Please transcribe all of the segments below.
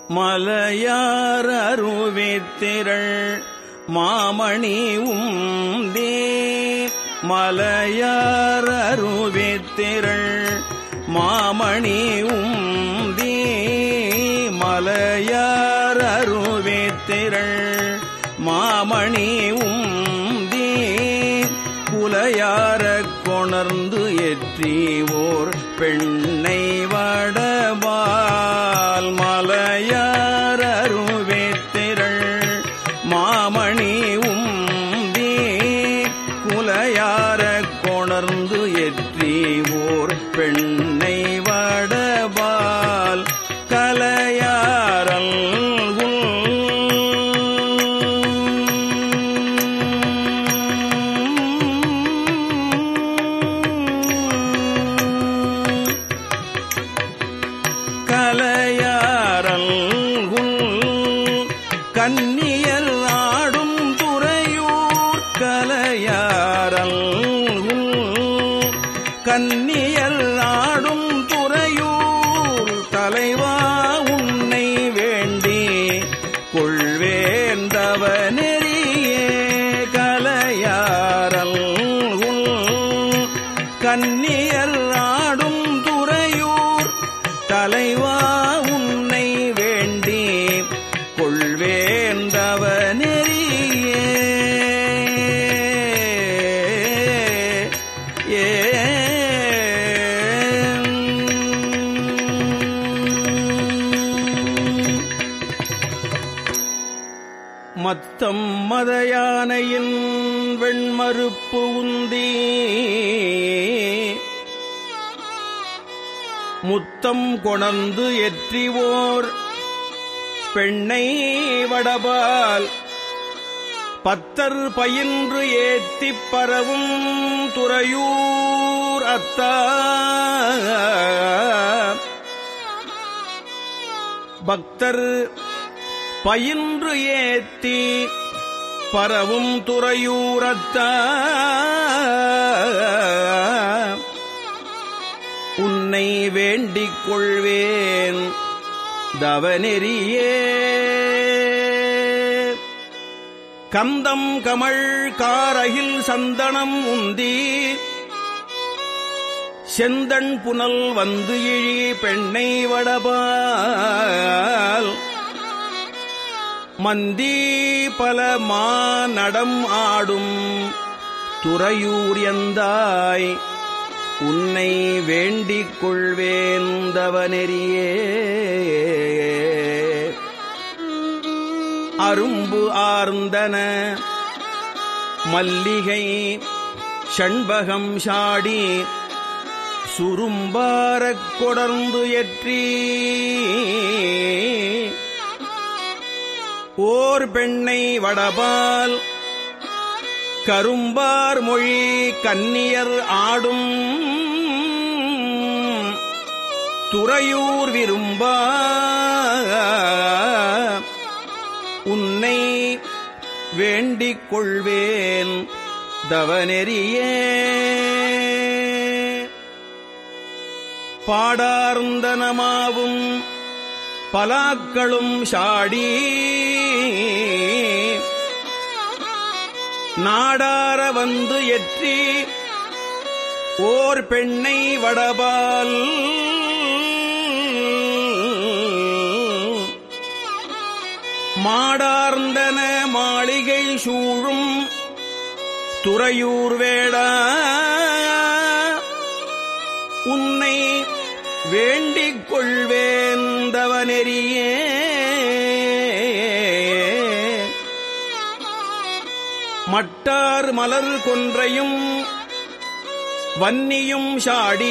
மலையார் அருவித்திரள் மாமணி உந்தே மலையார் அருவித்திரள் மாமணி உந்தே மலையார் அருவித்திரள் மாமணி உந்தே குலையாரக் கொணர்ந்து எற்றிவோர் பெண்ணை வடபால் மலையார் அருவேத்திரள் மாமணி உம்பி குலையாரக் கொணர்ந்து எற்றிவோர் பெண்ணை வடபால் கலையாரல் கலையாரல் கன்னியர் ஆடும் துறையூர் கலையாரல் கன்னியர் ஆடும் துறையூர் தலைவா உன்னை வேண்டி கொள்வேந்தவ நெறியே கலையாரல் கன்னியர் ஆடும் துறையூர் தலைவா உன்னை வேண்டி கொள்வேந்தவ நெறியே ஏ மத்தம் மதயானையின் வெண்மறுப்பு உந்தி முத்தம் கொணர்ந்து எற்றிவோர் பெண்ணை வடபால் பத்தர் பயின்று ஏத்திப் பரவும் துறையூர் அத்தா பக்தர் பயின்று ஏத்தி பரவும் துறையூரத்தா உன்னை வேண்டிக் கொள்வேன் தவநெறியே கந்தம் கமழ் காரகில் சந்தனம் உந்தி செந்தண் புனல் வந்து இழி பெண்ணை வடபால் மந்தி பல மாநடம் ஆடும் துறையூர் எந்தாய் உன்னை வேண்டிக் கொள்வேந்தவனெறியே அரும்பு ஆர்ந்தன மல்லிகை ஷண்பகம் சாடி சுரும்பாரக் கொடர்ந்து எற்றி ஓர் பெண்ணை வடபால் கரும்பார் மொழி கன்னியர் ஆடும் துறையூர் விரும்பா உன்னை வேண்டிக் கொள்வேன் தவநெறியே பாடார்ந்தனமாவும் பலாக்களும் சாடி நாடார வந்து எற்றி ஓர் பெண்ணை வடபால் மாடார்ந்தன மாளிகை சூழும் துறையூர் வேடா உன்னை வேண்டிக் கொள்வேந்தவனெறியே மட்டார் மலர் கொன்றையும் வன்னியும் சாடி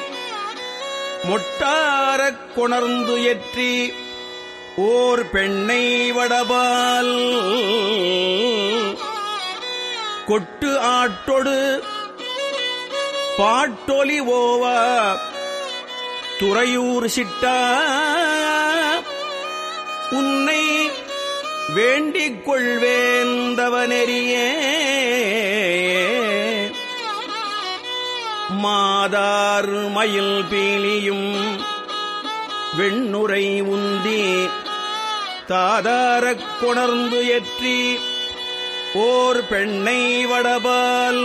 மொட்டாரக் கொணர்ந்து எற்றி ஓர் பெண்ணை வடபால் கொட்டு ஆட்டொடு பாட்டொலி ஓவா துறையூர் சிட்டா உன்னை வேண்டிக் கொள்வேந்தவனெறியே மாதார் மயில் பீலியும் வெண்ணுரை உந்தி தாதாரக் கொணர்ந்து ஏற்றி ஓர் பெண்ணை வடபால்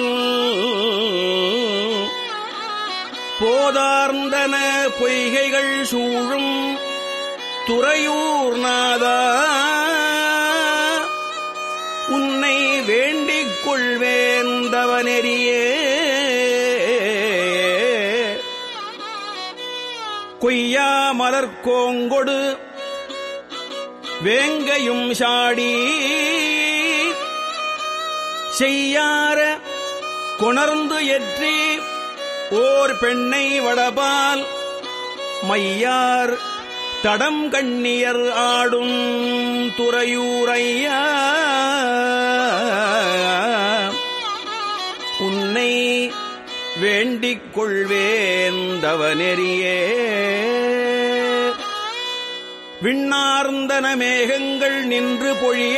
போதார்ந்தன பொய்கைகள் சூழும் துறையூர் நாதா உன்னை வேண்டிக் கொள்வேந்தவனெறியே கொய்யா மலர்கோங்கொடு வேங்கையும் சாடி செய்யார கொணர்ந்து எற்றி ஓர் பெண்ணை வடபால் மையார் தடம் கண்ணியர் ஆடும் துறையூரையா உன்னை வேண்டிக் கொள்வேந்தவனெறியே விண்ணார்ந்தன மேகங்கள் நின்று பொழிய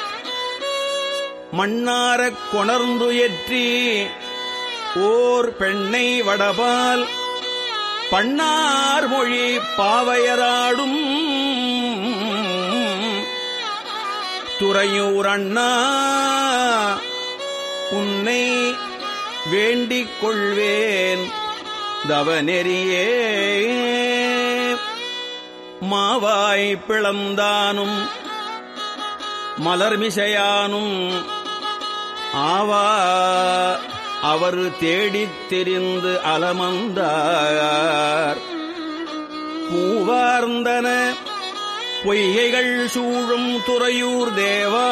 மண்ணாரக் கொணர்ந்து எற்றி ஓர் பெண்ணை வடபால் பண்ணார் மொழி பாவையராடும் துறையூர் அண்ணா உன்னை வேண்டிக் கொள்வேன் தவநெறியே மாவாய் பிளந்தானும் மலர்மிசையானும் ஆவா அவர் தேடித் தெரிந்து அலமந்தார் பூவார்ந்தன பொய்கைகள் சூழும் துறையூர் தேவா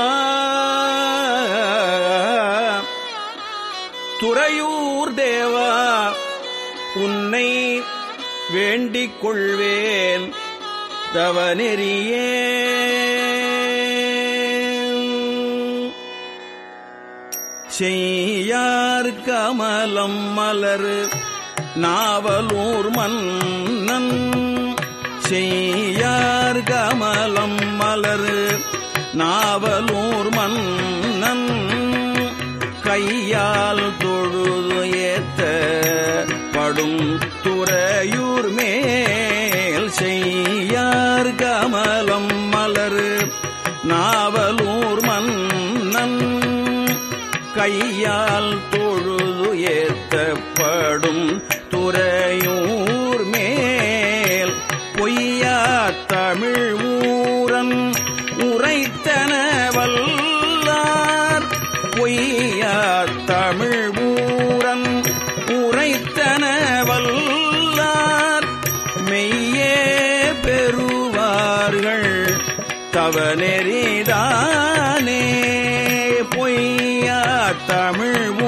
துறையூர் தேவா உன்னை வேண்டிக் கொள்வேன் தவநெறியே செய்யார் கமலம் மலரு நாவலூர் மன்னன் செய்யார் கமலம் மலரு நாவலூர் மன்னன் கையால் தொழுது ஏத்த படும் துறையூர் மேல் செய்யார் கமலம் மலரு நாவலூர் மன்னன் கையால் தொழுது ஏத்தப்படும் துறையூர் மேல் பொய்யா தமிழ் ஊரன் உரைத்தன வல்லார் பொய்யா தமிழ் ஊரன் உரைத்தன வல்லார் மெய்யே பெறுவார்கள் தவநெறிதானே பொய்யா தமிழ்